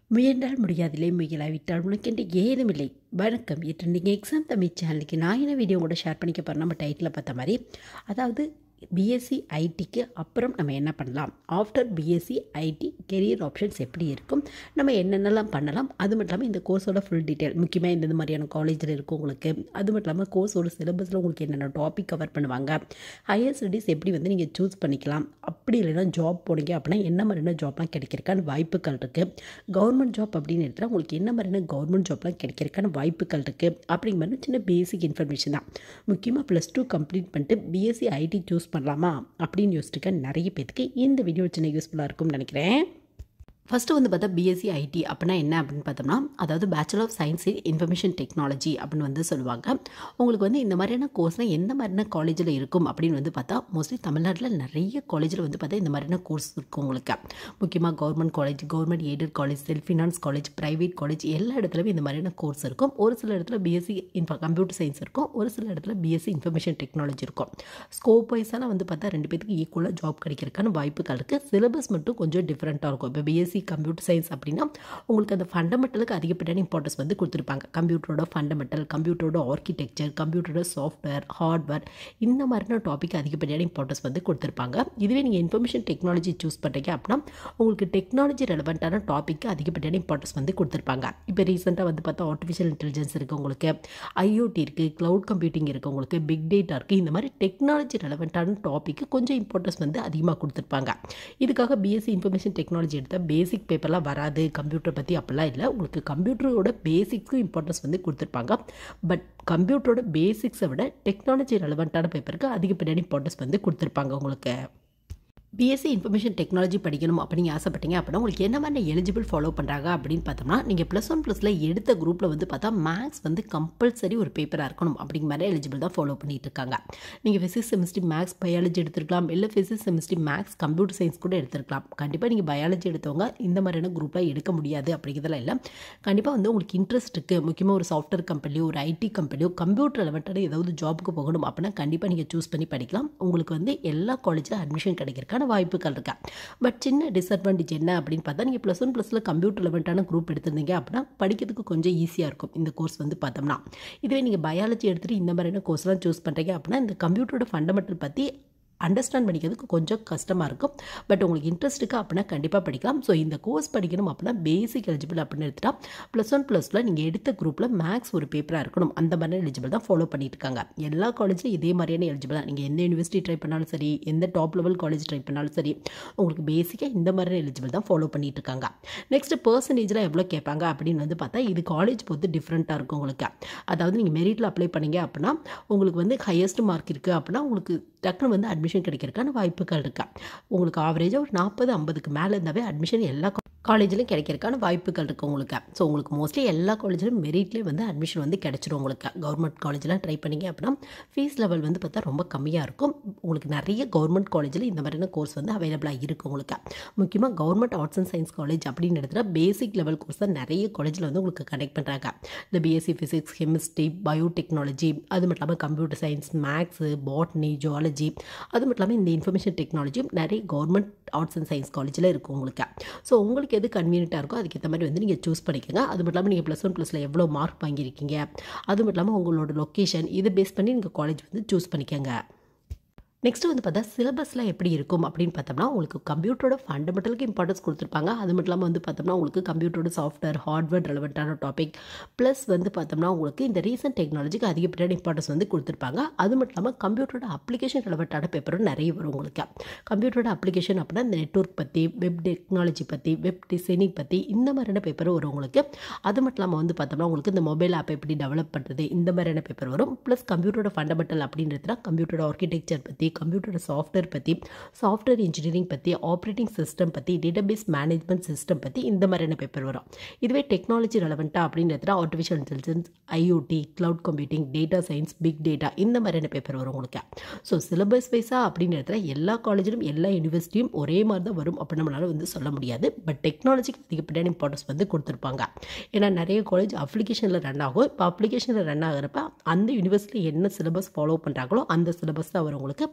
முயன்றால் முடியாதில்லை முயலாவிட்டால் உனக்கென்று ஏதுமில்லை வணக்கம் இன்று நீங்கள் எக்ஸாம் தமிழ் சேனலுக்கு நான் என்ன வீடியோ கூட ஷேர் பண்ணிக்க போகிறோம் நம்ம டைட்டில் பார்த்த மாதிரி அதாவது பிஎஸ்சி ஐடிக்கு அப்புறம் நம்ம என்ன பண்ணலாம் after BSc IT career options எப்படி இருக்கும் நம்ம என்னென்னலாம் பண்ணலாம் அது மட்டும் இல்லாமல் இந்த கோர்ஸோட ஃபுல் டீட்டெயில் முக்கியமாக எந்தெந்த மாதிரியான காலேஜில் இருக்கும் உங்களுக்கு அது மட்டும் இல்லாமல் கோர்ஸோட சிலபஸில் உங்களுக்கு என்னென்ன டாபிக் கவர் பண்ணுவாங்க ஹையர் ஸ்டடீஸ் எப்படி வந்து நீங்கள் சூஸ் பண்ணிக்கலாம் அப்படி இல்லைன்னா ஜாப் போனீங்க அப்படின்னா என்ன மாதிரியான ஜாப்லாம் கிடைக்கிறக்கான வாய்ப்புகள் இருக்குது கவர்மெண்ட் ஜாப் அப்படின்னு எடுத்தால் உங்களுக்கு என்ன மாதிரியான கவர்மெண்ட் ஜாப்லாம் கிடைக்கிறக்கான வாய்ப்புகள் இருக்குது அப்படிங்கிற மாதிரி சின்ன பேசிக் இன்ஃபர்மேஷன் தான் முக்கியமாக ப்ளஸ் டூ கம்ப்ளீட் பண்ணிட்டு பிஎஸ்சி ஐடி சூஸ் பண்ணலாமா அப்படின்னு யோசிச்சுக்க நிறைய பேத்துக்கு இந்த வீடியோ சின்ன யூஸ்ஃபுல்லாக இருக்கும்னு நினைக்கிறேன் ஃபஸ்ட்டு வந்து பார்த்தா பிஎஸ்சி ஐடி அப்படின்னா என்ன அப்படின்னு பார்த்தோம்னா அதாவது bachelor of science in information technology அப்படின்னு வந்து சொல்லுவாங்க உங்களுக்கு வந்து இந்த மாதிரியான கோர்ஸ்னால் எந்த மாதிரியான காலேஜில் இருக்கும் அப்படின்னு வந்து பார்த்தா மோஸ்ட்லி தமிழ்நாட்டில் நிறைய காலேஜில் வந்து பார்த்தா இந்த மாதிரியான கோர்ஸ் இருக்கும் உங்களுக்கு முக்கியமாக government college government aided college self finance college private college எல்லா இடத்துலையும் இந்த மாதிரியான கோர்ஸ் இருக்கும் ஒரு சில இடத்துல பிஎஸ்சி இன்ஃப கம்ப்யூட்டர் சயின்ஸ் இருக்கும் ஒரு சில இடத்துல பிஎஸ்சி இன்ஃபர்மேஷன் டெக்னாலஜி இருக்கும் ஸ்கோப் வைஸால் வந்து பார்த்தா ரெண்டு பேத்துக்கு ஈக்குவலாக ஜாப் கிடைக்கிறதுக்கான வாய்ப்புகள் இருக்குது சிலபஸ் மட்டும் கொஞ்சம் டிஃப்ரெண்ட்டாக இருக்கும் இப்போ பிஎஸ்சி பிஎஸ்சி கம்ப்யூட்டர் சயின்ஸ் அப்படின்னா உங்களுக்கு அந்த ஃபண்டமெண்டலுக்கு அதிகப்படியான இம்பார்ட்டன்ஸ் வந்து கொடுத்துருப்பாங்க கம்ப்யூட்டரோட ஃபண்டமெண்டல் கம்ப்யூட்டரோட ஆர்கிடெக்சர் கம்ப்யூட்டரோட சாஃப்ட்வேர் ஹார்ட்வேர் இந்த மாதிரியான டாபிக் அதிகப்படியான இம்பார்ட்டன்ஸ் வந்து கொடுத்துருப்பாங்க இதுவே நீங்கள் இன்ஃபர்மேஷன் டெக்னாலஜி சூஸ் பண்ணுறீங்க அப்படின்னா உங்களுக்கு டெக்னாலஜி ரெலவெண்ட்டான டாப்பிக்கு அதிகப்படியான இம்பார்ட்டன்ஸ் வந்து கொடுத்துருப்பாங்க இப்போ ரீசெண்டாக வந்து பார்த்தா ஆர்டிஃபிஷியல் இன்டெலிஜென்ஸ் இருக்குது உங்களுக்கு ஐஓடி இருக்குது க்ளவுட் கம்ப்யூட்டிங் இருக்குது உங்களுக்கு பிக் டேட்டா இருக்குது இந்த மாதிரி டெக்னாலஜி ரெலவெண்ட்டான டாப்பிக்கு கொஞ்சம் இம்பார்ட்டன்ஸ் வந்து அதிகமாக கொடுத்துருப்பாங்க இதுக்காக பிஎஸ்சி இன்ஃபர்மேஷன் டெக்னாலஜி எடுத்தால் பேசிக் பேப்பர்லாம் வராது கம்ப்யூட்டர் பற்றி அப்படிலாம் இல்லை உங்களுக்கு கம்ப்யூட்டரோட பேசிக்ஸும் இம்பார்ட்டன்ஸ் வந்து கொடுத்துருப்பாங்க பட் கம்ப்யூட்டரோட பேசிக்ஸை விட டெக்னாலஜி ரெலவெண்ட்டான பேப்பருக்கு அதிகப்படியான இம்பார்ட்டன்ஸ் வந்து கொடுத்துருப்பாங்க உங்களுக்கு பிஎஸ்சி இன்ஃபர்மேஷன் டெக்னாலஜி படிக்கணும் அப்படின்னு ஆசைப்பட்டீங்க அப்படின்னா உங்களுக்கு என்ன மாதிரி எலிஜிபிள் ஃபாலோ பண்ணுறாங்க அப்படின்னு பார்த்தோம்னா நீங்கள் ப்ளஸ் ஒன் ப்ளஸில் எடுத்த குரூப்பில் வந்து பார்த்தா மேக்ஸ் வந்து கம்பல்சரி ஒரு பேப்பராக இருக்கணும் அப்படிங்கிற மாதிரி எலிஜிபிள் தான் ஃபாலோ பண்ணிட்டு இருக்காங்க நீங்கள் ஃபிசிக்ஸ் செமிஸ்ட்ரி மேக்ஸ் பயாலஜி எடுத்துருக்கலாம் இல்லை physics chemistry maths computer science கூட எடுத்துருக்கலாம் கண்டிப்பாக நீங்கள் பயாலஜி எடுத்தவங்க இந்த மாதிரியான குரூப்பில் எடுக்க முடியாது அப்படிங்கிறதுல இல்லை கண்டிப்பாக வந்து உங்களுக்கு இன்ட்ரெஸ்ட் இருக்குது முக்கியமாக ஒரு சாஃப்ட்வேர் கம்பெனியோ ஒரு ஐடி கம்பெனியோ கம்ப்யூட்டர் ரெலவெண்ட்டான ஏதாவது ஜாபுக்கு போகணும் அப்படின்னா கண்டிப்பாக நீங்கள் சூஸ் பண்ணி படிக்கலாம் உங்களுக்கு வந்து எல்லா காலேஜில் அட்மிஷன் கிடைக்கிறக்கான வாய்ப்புகள் இருக்கா பட் சின்ன டிஸ்அட்வான்டேஜ் என்ன அப்படின்னு பார்த்தா நீங்கள் ப்ளஸ் ஒன் ப்ளஸில் கம்ப்யூட்டர் லெவன்ட்டான குரூப் எடுத்திருந்தீங்க அப்படின்னா படிக்கிறதுக்கு கொஞ்சம் ஈஸியாக இருக்கும் இந்த கோர்ஸ் வந்து பார்த்தோம்னா இதுவே நீங்கள் பயாலஜி எடுத்துகிட்டு இந்த மாதிரியான கோர்ஸ்லாம் சூஸ் பண்ணுறீங்க அப்படின்னா இந்த கம்ப்யூட்டரோட ஃபண்டமெண்டல் பற்றி அண்டர்ஸ்டாண்ட் பண்ணிக்கிறதுக்கு கொஞ்சம் கஷ்டமாக இருக்கும் பட் உங்களுக்கு இன்ட்ரெஸ்ட் இருக்கா அப்படின்னா கண்டிப்பாக படிக்கலாம் ஸோ இந்த கோர்ஸ் படிக்கணும் அப்படின்னா பேசிக் எலிஜிபிள் அப்படின்னு எடுத்துட்டா ப்ளஸ் ஒன் ப்ளஸில் நீங்கள் எடுத்த குரூப்பில் மேக்ஸ் ஒரு பேப்பராக இருக்கணும் அந்த மாதிரியான எலிஜிபிள் தான் ஃபாலோ பண்ணிட்டு இருக்காங்க எல்லா காலேஜ்லையும் இதே மாதிரியான எலிஜிபிள் தான் நீங்கள் எந்த யூனிவர்சிட்டி ட்ரை பண்ணாலும் சரி எந்த டாப் லெவல் காலேஜ் ட்ரை பண்ணாலும் சரி உங்களுக்கு பேசிக்காக இந்த மாதிரியான எலிஜிபிள் தான் ஃபாலோ பண்ணிட்டு இருக்காங்க நெக்ஸ்ட் பர்சன்டேஜில் எவ்வளோ கேட்பாங்க அப்படின்னு வந்து பார்த்தா இது காலேஜ் பொறுத்து டிஃப்ரெண்ட்டாக இருக்கும் உங்களுக்கு அதாவது நீங்கள் மெரிட்டில் அப்ளை பண்ணீங்க அப்படின்னா உங்களுக்கு வந்து ஹையஸ்ட் மார்க் இருக்குது அப்படின்னா உங்களுக்கு டக்குனு வந்து அட்மிஷன் கிடைக்கிறதுக்கான வாய்ப்புகள் இருக்கா உங்களுக்கு ஆவரேஜாக ஒரு நாற்பது ஐம்பதுக்கு மேலே இருந்தாவே அட்மிஷன் எல்லா காலேஜிலும் கிடைக்கிறதுக்கான வாய்ப்புகள் இருக்குது உங்களுக்கு ஸோ உங்களுக்கு மோஸ்ட்லி எல்லா காலேஜிலும் மெரிட்லேயே வந்து அட்மிஷன் வந்து கிடச்சிரும் உங்களுக்கு கவர்மெண்ட் காலேஜில் ட்ரை பண்ணிங்க அப்படின்னா ஃபீஸ் லெவல் வந்து பார்த்தா ரொம்ப கம்மியாக இருக்கும் உங்களுக்கு நிறைய கவர்மெண்ட் காலேஜில் இந்த மாதிரியான கோர்ஸ் வந்து அவைலபிளாக இருக்குது உங்களுக்கு முக்கியமாக government arts and science college அப்படின்னு எடுத்துகிட்டா பேசிக் லெவல் கோர்ஸ் தான் நிறைய காலேஜில் வந்து உங்களுக்கு கனெக்ட் பண்ணுறாங்க இந்த பிஎஸ்சி ஃபிசிக்ஸ் கெமிஸ்ட்ரி பயோடெக்னாலஜி அது மட்டும் இல்லாமல் computer science maths botany zoology அது மட்டும் இல்லாமல் இந்த இன்ஃபர்மேஷன் டெக்னாலஜியும் நிறைய கவர்மெண்ட் ஆர்ட்ஸ் அண்ட் சயின்ஸ் காலேஜில் இருக்கும் உங்களுக்கு ஸோ உங்களுக்கு எது கன்வீனியண்ட்டாக இருக்கோ அதுக்கேற்ற மாதிரி வந்து நீங்கள் சூஸ் பண்ணிக்கோங்க அது மட்டும் இல்லாமல் நீங்கள் ப்ளஸ் ஒன் ப்ளஸில் எவ்வளோ மார்க் வாங்கியிருக்கீங்க அது மட்டும் இல்லாமல் உங்களோட லொக்கேஷன் இதை பேஸ் பண்ணி நீங்கள் காலேஜ் வந்து சூஸ் பண்ணிக்கோங்க நெக்ஸ்ட் வந்து பார்த்தா சிலபஸ்லாம் எப்படி இருக்கும் அப்படின்னு பார்த்தோம்னா உங்களுக்கு கம்ப்யூட்டரோட ஃபண்டமெண்டலுக்கு இம்பார்ட்டன்ஸ் கொடுத்துருப்பாங்க அது மட்டும் இல்லாமல் வந்து பார்த்தோம்னா உங்களுக்கு கம்ப்யூட்டரோட சாஃப்ட்வேர் ஹார்ட்வேர் ரெலவெண்ட்டான டாபிக் ப்ளஸ் வந்து பார்த்தோம்னா உங்களுக்கு இந்த ரீசன்ட் டெக்னாலஜிக்கு அதிகப்படியான இம்பார்ட்டன்ஸ் வந்து கொடுத்துருப்பாங்க அது மட்டும் இல்லாமல் கம்ப்யூட்டரோட அப்ளிகேஷன் ரெலவெண்ட்டான பேப்பரும் நிறைய வரும் உங்களுக்கு கம்ப்யூட்டரோட அப்ளிகேஷன் அப்படின்னா இந்த நெட்ஒர்க் பற்றி வெப் டெக்னாலஜி பற்றி வெப் டிசைனிங் பற்றி இந்த மாதிரியான பேப்பரும் வரும் உங்களுக்கு அது மட்டும் இல்லாமல் வந்து பார்த்தோம்னா உங்களுக்கு இந்த மொபைல் ஆப் எப்படி டெவலப் பண்ணுறது இந்த மாதிரியான பேப்பர் வரும் ப்ளஸ் கம்ப்யூட்டரோட ஃபண்டமெண்டல் அப்படின்றதுனா கம்ப்யூட்டரோட ஆர்கிடெக்சர் பற்றி கம்ப்யூட்டரோட சாஃப்ட்வேர் பற்றி சாஃப்ட்வேர் இன்ஜினியரிங் பற்றி ஆப்ரேட்டிங் சிஸ்டம் பற்றி டேட்டாபேஸ் மேனேஜ்மெண்ட் சிஸ்டம் பற்றி இந்த மாதிரியான பேப்பர் வரும் இதுவே டெக்னாலஜி ரெலவெண்ட்டாக அப்படின்றதுல artificial intelligence IoT cloud computing data science big data இந்த மாதிரியான பேப்பர் வரும் உங்களுக்கு ஸோ சிலபஸ் வைஸாக அப்படின்றதுல எல்லா காலேஜிலும் எல்லா யூனிவர்சிட்டியும் ஒரே மாதிரி தான் வரும் அப்படின்னு நம்மளால வந்து சொல்ல முடியாது பட் டெக்னாலஜிக்கு அதிகப்படியான இம்பார்ட்டன்ஸ் வந்து கொடுத்துருப்பாங்க ஏன்னா நிறைய காலேஜ் அப்ளிகேஷனில் ரன் ஆகும் இப்போ அப்ளிகேஷனில் ரன் ஆகிறப்ப அந்த யூனிவர்சிட்டியில் என்ன சிலபஸ் ஃபாலோ பண்ணுறாங்களோ அந்த சிலபஸ் தான் வரும் உங்களுக்கு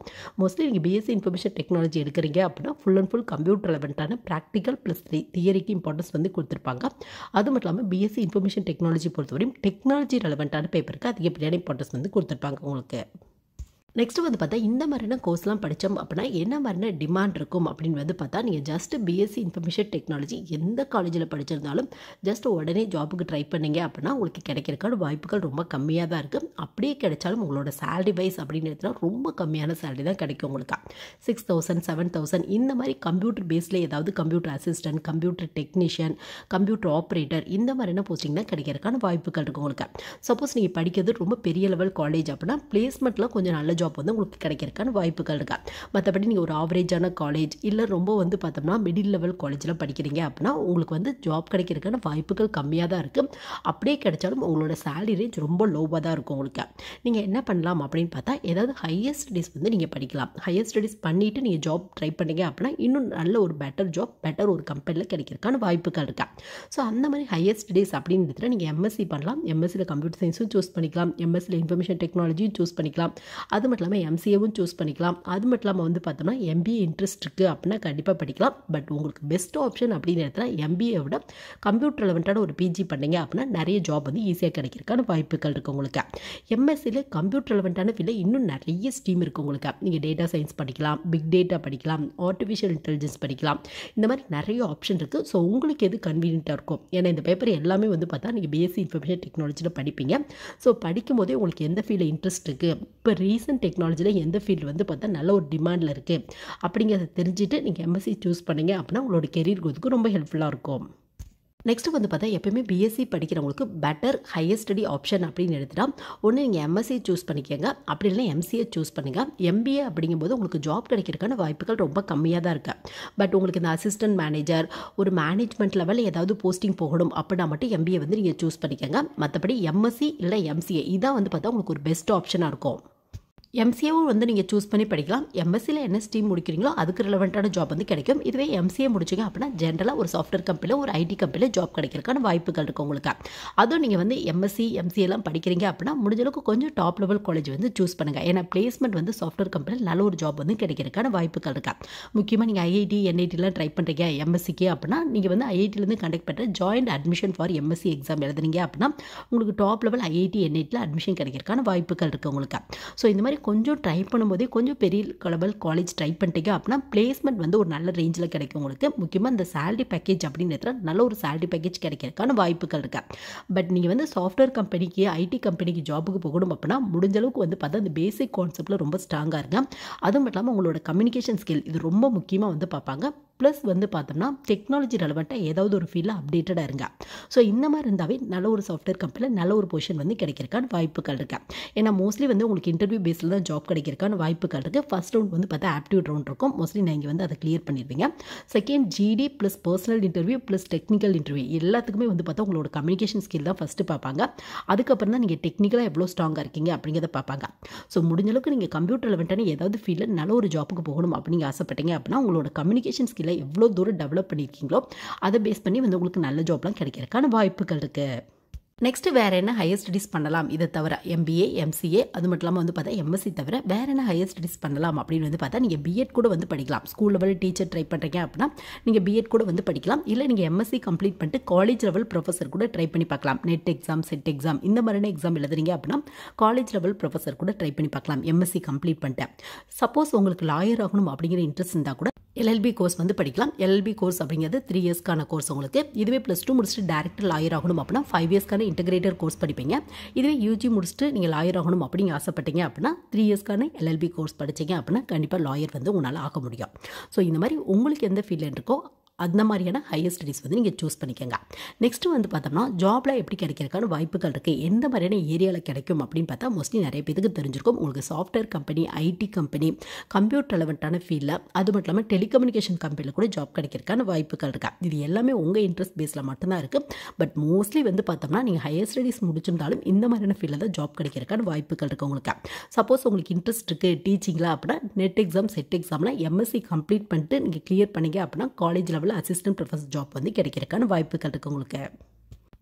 மோஸ்ட்லி நீங்கள் பிஎஸ்சி இன்ஃபர்மேஷன் டெக்னாலஜி எடுக்கிறீங்க அப்படின்னா ஃபுல் அண்ட் ஃபுல் கம்ப்யூட்டர் ரெலவெண்ட்டான ப்ராக்டிக்கல் ப்ளஸ் தியரிக்கு இம்பார்ட்டன்ஸ் வந்து கொடுத்துருப்பாங்க அது மட்டும் இல்லாமல் பிஎஸ்சி இன்ஃபர்மேஷன் டெக்னாலஜி பொறுத்தவரையும் டெக்னாலஜி ரெலவெண்ட்டான பேப்பருக்கு அதிகப்படியான இம்பார்ட்டன்ஸ் வந்து கொடுத்துருப்பாங்க உங்களுக்கு நெக்ஸ்ட் வந்து பார்த்தா இந்த மாதிரியான கோர்ஸ்லாம் படித்தோம் அப்படின்னா என்ன மாதிரியான டிமாண்ட் இருக்கும் அப்படின்னு வந்து பார்த்தா நீங்கள் ஜஸ்ட் பிஎஸ்சி இன்ஃபர்மேஷன் டெக்னாலஜி எந்த காலேஜில் படிச்சிருந்தாலும் ஜஸ்ட் உடனே ஜாபுக்கு ட்ரை பண்ணீங்க அப்படின்னா உங்களுக்கு கிடைக்கிறக்கான வாய்ப்புகள் ரொம்ப கம்மியாக தான் இருக்குது அப்படியே கிடைச்சாலும் உங்களோட சேலரி வைஸ் அப்படின்னு எடுத்தால் ரொம்ப கம்மியான சேலரி தான் கிடைக்கும் உங்களுக்கு சிக்ஸ் தௌசண்ட் செவன் தௌசண்ட் இந்த மாதிரி கம்ப்யூட்டர் பேஸில் ஏதாவது computer assistant computer technician computer operator இந்த மாதிரியான போஸ்டிங் தான் கிடைக்கிறக்கான வாய்ப்புகள் இருக்கும் உங்களுக்கு சப்போஸ் நீங்கள் படிக்கிறது ரொம்ப பெரிய லெவல் காலேஜ் அப்படின்னா பிளேஸ்மெண்ட்டில் கொஞ்சம் நல்ல ஜாப் வந்து உங்களுக்கு கிடைக்கிறதுக்கான வாய்ப்புகள் இருக்கா மற்றபடி நீங்கள் ஒரு ஆவரேஜான காலேஜ் இல்லை ரொம்ப வந்து பார்த்தோம்னா மிடில் லெவல் காலேஜில் படிக்கிறீங்க அப்படின்னா உங்களுக்கு வந்து ஜாப் கிடைக்கிறதுக்கான வாய்ப்புகள் கம்மியாக தான் இருக்குது அப்படியே கிடைச்சாலும் உங்களோட சேலரி ரேஞ்ச் ரொம்ப லோவாக தான் இருக்கும் உங்களுக்கு நீங்கள் என்ன பண்ணலாம் அப்படின்னு பார்த்தா ஏதாவது ஹையர் ஸ்டடீஸ் வந்து நீங்கள் படிக்கலாம் ஹையர் ஸ்டடீஸ் பண்ணிவிட்டு நீங்கள் ஜாப் ட்ரை பண்ணீங்க அப்படின்னா இன்னும் நல்ல ஒரு பெட்டர் ஜாப் பெட்டர் ஒரு கம்பெனியில் கிடைக்கிறதுக்கான வாய்ப்புகள் இருக்கா ஸோ அந்த மாதிரி ஹையர் ஸ்டடீஸ் அப்படின்னு எடுத்துகிட்டு நீங்கள் எம்எஸ்சி பண்ணலாம் எம்எஸ்சியில் கம்ப்யூட்டர் சயின்ஸும் சூஸ் பண்ணிக்கலாம் எம்எஸ்சியில் இன்ஃபர்மேஷன் டெக்னாலஜியும் சூஸ் பண்ணிக்கலாம் அது மட்டும் இல்லாமல் எம்சிஏவும் சூஸ் பண்ணிக்கலாம் அது மட்டும் இல்லாமல் வந்து பார்த்தோம்னா எம்பிஏ இன்ட்ரெஸ்ட் இருக்குது அப்படின்னா கண்டிப்பாக படிக்கலாம் பட் உங்களுக்கு பெஸ்ட் ஆப்ஷன் அப்படின்னு எடுத்தால் எம்பிஏ விட கம்ப்யூட்டர் ரெலவெண்ட்டான ஒரு பிஜி பண்ணீங்க அப்படின்னா நிறைய ஜாப் வந்து ஈஸியாக கிடைக்கிறதுக்கான வாய்ப்புகள் இருக்குது உங்களுக்கு எம்எஸ்சியில் கம்ப்யூட்டர் ரெலவெண்ட்டான ஃபீல்டில் இன்னும் நிறைய ஸ்ட்ரீம் இருக்குது உங்களுக்கு நீங்கள் டேட்டா சயின்ஸ் படிக்கலாம் பிக் டேட்டா படிக்கலாம் ஆர்டிஃபிஷியல் இன்டெலிஜென்ஸ் படிக்கலாம் இந்த மாதிரி நிறைய ஆப்ஷன் இருக்குது ஸோ உங்களுக்கு எது கன்வீனியண்ட்டாக இருக்கும் ஏன்னா இந்த பேப்பர் எல்லாமே வந்து பார்த்தா நீங்கள் பிஎஸ்சி இன்ஃபர்மேஷன் டெக்னாலஜியில் படிப்பீங்க ஸோ படிக்கும் போதே உங்களுக்கு எந்த ஃபீல்டில் இன்ட்ரெஸ்ட் இருக்குது இப்போ ரீசன்ட் டெக்னாலஜியில் எந்த ஃபீல்டு வந்து பார்த்தா நல்ல ஒரு டிமாண்டில் இருக்குது அப்படிங்கிறத தெரிஞ்சுட்டு நீங்கள் எம்எஸ்சி சூஸ் பண்ணீங்க அப்படின்னா உங்களோட கெரியர் growth-க்கு ரொம்ப ஹெல்ப்ஃபுல்லாக இருக்கும் நெக்ஸ்ட் வந்து பார்த்தா எப்பயுமே பிஎஸ்சி படிக்கிறவங்களுக்கு பெட்டர் ஹையர் ஸ்டடி ஆப்ஷன் அப்படின்னு எடுத்துட்டா ஒன்று நீங்கள் எம்எஸ்சி சூஸ் பண்ணிக்கோங்க அப்படி இல்லைனா எம்சிஏ சூஸ் பண்ணுங்கள் எம்பிஏ அப்படிங்கும்போது உங்களுக்கு ஜாப் கிடைக்கிறதுக்கான வாய்ப்புகள் ரொம்ப கம்மியாக தான் இருக்குது பட் உங்களுக்கு இந்த அசிஸ்டன்ட் மேனேஜர் ஒரு மேனேஜ்மெண்ட் லெவல் ஏதாவது போஸ்டிங் போகணும் அப்படின்னா மட்டும் எம்பிஏ வந்து நீங்கள் சூஸ் பண்ணிக்கோங்க மற்றபடி எம்எஸ்சி இல்லை எம்சிஏ இதான் வந்து பார்த்தா உங்களுக்கு ஒரு பெஸ்ட் ஆப்ஷனாக இருக்கும் எம்சிஏவும் வந்து நீங்கள் சூஸ் பண்ணி படிக்கலாம் எம்எஸ்சியில் என்ன ஸ்ட்ரீம் முடிக்கிறீங்களோ அதுக்கு ரிலவெண்ட்டான ஜாப் வந்து கிடைக்கும் இதுவே எம்சிஏ முடிச்சிங்க அப்படின்னா ஜென்ரலாக ஒரு சாஃப்ட்வேர் கம்பெனியில் ஒரு ஐடி கம்பெனியில் ஜாப் கிடைக்கிறதுக்கான வாய்ப்புகள் இருக்குது உங்களுக்கு அதுவும் நீங்கள் வந்து எம்எஸ்சி எம்சிஏலாம் படிக்கிறீங்க அப்படின்னா முடிஞ்ச அளவுக்கு கொஞ்சம் டாப் லெவல் காலேஜ் வந்து சூஸ் பண்ணுங்கள் ஏன்னா பிளேஸ்மெண்ட் வந்து சாஃப்ட்வேர் கம்பெனியில் நல்ல ஒரு ஜாப் வந்து கிடைக்கிறதுக்கான வாய்ப்புகள் இருக்கா முக்கியமாக நீங்கள் ஐஐடி என்ஐடிலாம் ட்ரை பண்ணுறீங்க எம்எஸ்சிக்கு அப்படின்னா நீங்கள் வந்து ஐஐடிலேருந்து கண்டக்ட் பண்ணுற joint admission for MSc exam எழுதுனீங்க அப்படின்னா உங்களுக்கு டாப் லெவல் ஐஐடி என்ஐடியில் அட்மிஷன் கிடைக்கிறதுக்கான வாய்ப்புகள் இருக்குது உங்களுக்கு ஸோ இந்த மாதிரி கொஞ்சம் ட்ரை பண்ணும்போதே கொஞ்சம் பெரிய லெவல் காலேஜ் ட்ரை பண்ணிட்டீங்க அப்படின்னா பிளேஸ்மெண்ட் வந்து ஒரு நல்ல ரேஞ்சில் கிடைக்கும் உங்களுக்கு முக்கியமாக இந்த சேலரி பேக்கேஜ் அப்படின்னு எடுத்தால் நல்ல ஒரு சேலரி பேக்கேஜ் கிடைக்கிறதுக்கான வாய்ப்புகள் இருக்கு பட் நீங்கள் வந்து சாஃப்ட்வேர் கம்பெனிக்கு ஐடி கம்பெனிக்கு ஜாபுக்கு போகணும் அப்படின்னா முடிஞ்ச அளவுக்கு வந்து பார்த்தா இந்த பேசிக் கான்செப்ட்டில் ரொம்ப ஸ்ட்ராங்காக இருங்க அதுவும் இல்லாமல் உங்களோட கம்யூனிகேஷன் ஸ்கில் இது ரொம்ப முக்கியமாக வந்து பார்ப்பாங்க ப்ளஸ் வந்து பார்த்தோம்னா டெக்னாலஜி ரெலவெண்ட்டாக ஏதாவது ஒரு ஃபீல்டில் அப்டேட்டடாக இருங்க ஸோ இந்த மாதிரி இருந்தாவே நல்ல ஒரு சாஃப்ட்வேர் கம்பெனியில் நல்ல ஒரு பொசிஷன் வந்து கிடைக்கிறக்கான வாய்ப்புகள் இருக்கு ஏன்னா மோஸ்ட்லி வந்து உங்களுக்கு இன்டர்வியூ பேஸில் தான் ஜாப் கிடைக்கிறக்கான வாய்ப்புகள் இருக்குது ஃபர்ஸ்ட் ரவுண்ட் வந்து பார்த்தா ஆப்டியூட் ரவுண்ட் இருக்கும் மோஸ்ட்லி நீங்கள் வந்து அதை கிளியர் பண்ணிடுவீங்க second GD plus personal interview plus technical interview எல்லாத்துக்குமே வந்து பார்த்தா உங்களோட கம்யூனிகேஷன் ஸ்கில் தான் ஃபஸ்ட்டு பார்ப்பாங்க அதுக்கப்புறம் தான் நீங்கள் டெக்னிக்கலாக எவ்வளோ ஸ்ட்ராங்காக இருக்கீங்க அப்படிங்கிறத பார்ப்பாங்க ஸோ முடிஞ்ச அளவுக்கு நீங்கள் கம்ப்யூட்டர் லெவன்ட்டான ஏதாவது ஃபீல்டில் நல்ல ஒரு ஜாப்புக்கு போகணும் அப்படின்னு ஆசைப்பட்டீங்க அப்படின்னா உங்களோட கம்யூனிகேஷன் ஸ்கில்லை எவ்வளோ தூரம் டெவலப் பண்ணியிருக்கீங்களோ அதை பேஸ் பண்ணி வந்து உங்களுக்கு நல்ல ஜாப்லாம் கிடைக்கிறதுக்கான வாய்ப்புகள் இருக்குது நெக்ஸ்ட் வேறு என்ன ஹையர் ஸ்டடீஸ் பண்ணலாம் இதை தவிர எம்பிஏ எம்சிஏ அது மட்டும் இல்லாமல் வந்து பார்த்தா எம்எஸ்சி தவிர வேறு என்ன ஹையர் ஸ்டடீஸ் பண்ணலாம் அப்படின்னு வந்து பார்த்தா நீங்கள் பிஎட் கூட வந்து படிக்கலாம் ஸ்கூல் லெவல் டீச்சர் ட்ரை பண்ணுறீங்க அப்படின்னா நீங்கள் பிஎட் கூட வந்து படிக்கலாம் இல்லை நீங்கள் எம்எஸ்சி கம்ப்ளீட் பண்ணிட்டு காலேஜ் லெவல் ப்ரொஃபஸர் கூட ட்ரை பண்ணி பார்க்கலாம் நெட் எக்ஸாம் செட் எக்ஸாம் இந்த மாதிரியான எக்ஸாம் எழுதுறீங்க அப்படின்னா காலேஜ் லெவல் ப்ரொஃபஸர் கூட ட்ரை பண்ணி பார்க்கலாம் எம்எஸ்சி கம்ப்ளீட் பண்ணிட்டேன் சப்போஸ் உங்களுக்கு லாயர் ஆகணும் அப்படிங்கிற இன்ட்ரெஸ்ட் இருந்தால் கூட எல்எல்பி கோர்ஸ் வந்து படிக்கலாம் எல்எல்பி கோர்ஸ் அப்படிங்கிறது த்ரீ இயர்ஸ்க்கான கோர்ஸ் உங்களுக்கு இதுவே ப்ளஸ் டூ முடிச்சுட்டு டேரக்ட் லாயர் ஆகணும் அப்படின்னா ஃபைவ் இயர்ஸ்க்கான இன்டகிரேட்டர் கோர்ஸ் படிப்பீங்க இதுவே யூஜி முடிச்சுட்டு நீங்கள் லாயர் ஆகணும் அப்படிங்க ஆசைப்பட்டீங்க அப்படின்னா த்ரீ இயர்ஸ்க்கான எல்எல்பி கோர்ஸ் படிச்சீங்க அப்படின்னா கண்டிப்பாக லாயர் வந்து உங்களால் ஆக முடியும் ஸோ இந்த மாதிரி உங்களுக்கு எந்த ஃபீல்டு இருக்கோ அந்த மாதிரியான ஹையர் ஸ்டடீஸ் வந்து நீங்கள் சூஸ் பண்ணிக்கோங்க நெக்ஸ்ட் வந்து பார்த்தோம்னா ஜாப்ல எப்படி கிடைக்கிறதுக்கான வாய்ப்புகள் இருக்குது எந்த மாதிரியான ஏரியாவில் கிடைக்கும் அப்படின்னு பார்த்தா மோஸ்ட்லி நிறைய பேருக்கு தெரிஞ்சிருக்கும் உங்களுக்கு software company IT company computer ரெலவெண்ட்டான ஃபீல்டில் அது மட்டும் இல்லாமல் டெலிகம்யூனிகேஷன் கம்பெனியில் கூட ஜாப் கிடைக்கிறதுக்கான வாய்ப்புகள் இருக்கா இது எல்லாமே உங்கள் இன்ட்ரெஸ்ட் பேஸில் மட்டும்தான் இருக்குது பட் மோஸ்ட்லி வந்து பார்த்தோம்னா நீங்கள் ஹையர் ஸ்டடீஸ் முடிச்சிருந்தாலும் இந்த மாதிரியான ஃபீல்டில் தான் ஜாப் கிடைக்கிறதுக்கான வாய்ப்புகள் இருக்குது உங்களுக்கு சப்போஸ் உங்களுக்கு இன்ட்ரெஸ்ட் இருக்குது டீச்சிங்கில் அப்படின்னா நெட் எக்ஸாம் செட் எக்ஸாமில் எம்எஸ்சி கம்ப்ளீட் பண்ணிட்டு நீங்கள் கிளியர் பண்ணீங்க அப்படின்னா காலேஜ் லெவலில் அசிஸ்டன்ட் ப்ரொஃபஸர் ஜாப் வந்து கிடைக்கிறதுக்கான வாய்ப்புகள் இருக்குது உங்களுக்கு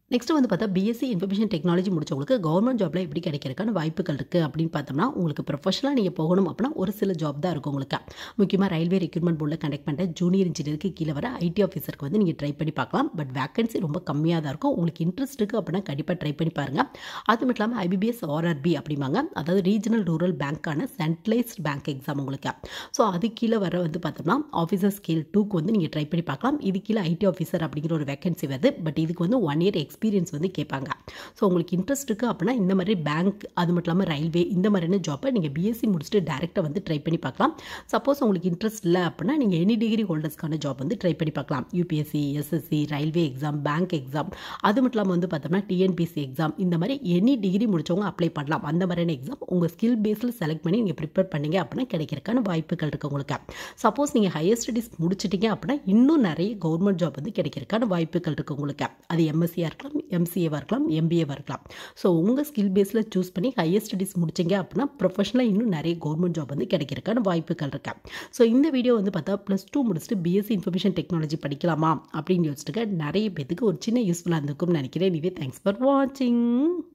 நெக்ஸ்ட் வந்து பார்த்தா பிஎஸ்சி இன்ஃபர்மேஷன் டெக்னாலஜி முடிச்சவங்களுக்கு கவர்மெண்ட் ஜாப்ல எப்படி கிடைக்கிறதுக்கான வாய்ப்புகள் இருக்குது அப்படின்னு பார்த்தோம்னா உங்களுக்கு ப்ரொஃபஷனலாக நீங்கள் போகணும் அப்படின்னா ஒரு சில ஜாப் தான் இருக்கும் உங்களுக்கு முக்கியமாக ரயில்வே ரெக்ரூட்மெண்ட் போர்டில் கண்டக்ட் பண்ணுற ஜூனியர் இன்ஜினியருக்கு கீழே வர ஐடி ஆஃபீஸருக்கு வந்து நீங்கள் ட்ரை பண்ணி பார்க்கலாம் பட் வேகன்சி ரொம்ப கம்மியாக தான் இருக்கும் உங்களுக்கு இன்ட்ரெஸ்ட் இருக்குது அப்படின்னா கண்டிப்பாக ட்ரை பண்ணி பாருங்கள் அது மட்டும் இல்லாமல் ஐபிபிஎஸ் ஆர்ஆர்பி அப்படிம்பாங்க அதாவது ரீஜனல் ரூரல் பேங்க்கான சென்ட்ரலைஸ்ட் பேங்க் எக்ஸாம் உங்களுக்கு ஸோ அது கீழே வர வந்து பார்த்தோம்னா ஆஃபீஸர் ஸ்கேல் டூக்கு வந்து நீங்கள் ட்ரை பண்ணி பார்க்கலாம் இது கீழே ஐடி ஆஃபீஸர் அப்படிங்கிற ஒரு வேகன்சி வருது பட் இதுக்கு வந்து ஒன் இயர் எக்ஸ்பீரியன்ஸ் வந்து கேட்பாங்க ஸோ உங்களுக்கு இன்ட்ரெஸ்ட் இருக்குது அப்படின்னா இந்த மாதிரி பேங்க் அது மட்டும் இல்லாமல் ரயில்வே இந்த மாதிரியான ஜாப்பை நீங்கள் பிஎஸ்சி முடிச்சுட்டு டேரெக்டாக வந்து ட்ரை பண்ணி பார்க்கலாம் சப்போஸ் உங்களுக்கு இன்ட்ரெஸ்ட் இல்லை அப்படின்னா நீங்கள் எனி டிகிரி ஹோல்டர்ஸ்க்கான ஜாப் வந்து ட்ரை பண்ணி பார்க்கலாம் UPSC SSC railway exam bank exam அது மட்டும் இல்லாமல் வந்து பார்த்தோம்னா டிஎன்பிசி எக்ஸாம் இந்த மாதிரி எனி டிகிரி முடிச்சவங்க அப்ளை பண்ணலாம் அந்த மாதிரியான எக்ஸாம் உங்கள் ஸ்கில் பேஸில் செலக்ட் பண்ணி நீங்கள் ப்ரிப்பேர் பண்ணீங்க அப்படின்னா கிடைக்கிறதுக்கான வாய்ப்புகள் இருக்குது உங்களுக்கு சப்போஸ் நீங்கள் ஹையர் ஸ்டடீஸ் முடிச்சிட்டீங்க அப்படின்னா இன்னும் நிறைய கவர்மெண்ட் ஜாப் வந்து கிடைக்கிறதுக்கான வாய்ப்புகள் இருக்குது உங்களுக்கு அது எம்எஸ்சியாக இருக்கலாம் எம்சிஏவாக இருக்கலாம் எம்பிஏவாக இருக்கலாம் ஸோ உங்கள் ஸ்கில் பேஸில் சூஸ் பண்ணி ஹையர் ஸ்டடீஸ் முடிச்சிங்க அப்படின்னா ப்ரொஃபஷனலாக இன்னும் நிறைய கவர்மெண்ட் ஜாப் வந்து கிடைக்கிறதுக்கான வாய்ப்புகள் இருக்கு ஸோ இந்த வீடியோ வந்து பார்த்தா ப்ளஸ் டூ முடிச்சுட்டு பிஎஸ்சி இன்ஃபர்மேஷன் டெக்னாலஜி படிக்கலாமா அப்படின்னு யோசிச்சுட்டு நிறைய பேத்துக்கு ஒரு சின்ன யூஸ்ஃபுல்லாக இருந்திருக்கும்னு நினைக்கிறேன் இதுவே தேங்க்ஸ் ஃபார் வாட்சிங்